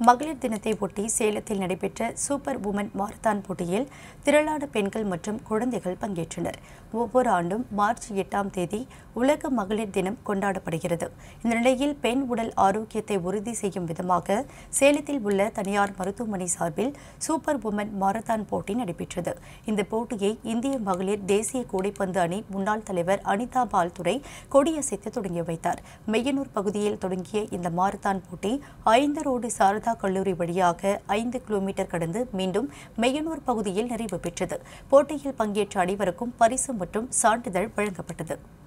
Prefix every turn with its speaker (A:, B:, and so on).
A: மகளிர் தினத்தை ஒட்டி சேலத்தில் நடைபெற்ற சூப்பர் உமன் மாரத்தான் போட்டியில் திரளான பெண்கள் மற்றும் குழந்தைகள் பங்கேற்றனர் ஒவ்வொரு ஆண்டும் மார்ச் எட்டாம் தேதி உலக மகளிர் தினம் கொண்டாடப்படுகிறது இந்த நிலையில் பெண் உடல் ஆரோக்கியத்தை உறுதி செய்யும் விதமாக சேலத்தில் உள்ள தனியார் மருத்துவமனை சார்பில் சூப்பர் உமன் மாரத்தான் போட்டி நடைபெற்றது இந்த போட்டியை இந்திய மகளிர் தேசிய கூடைப்பந்து அணி முன்னாள் தலைவர் அனிதா பால்துரை கொடியசைத்து தொடங்கி வைத்தார் மெய்யனூர் பகுதியில் தொடங்கிய இந்த மாரத்தான் போட்டி ஐந்து ரோடு சாரதா கல்லூரி வழியாக ஐந்து கிலோமீட்டர் கடந்து மீண்டும் மெய்யனூர் பகுதியில் நிறைவு பெற்றது போட்டியில் பங்கேற்ற அனைவருக்கும் பரிசு மற்றும் சான்றிதழ் வழங்கப்பட்டது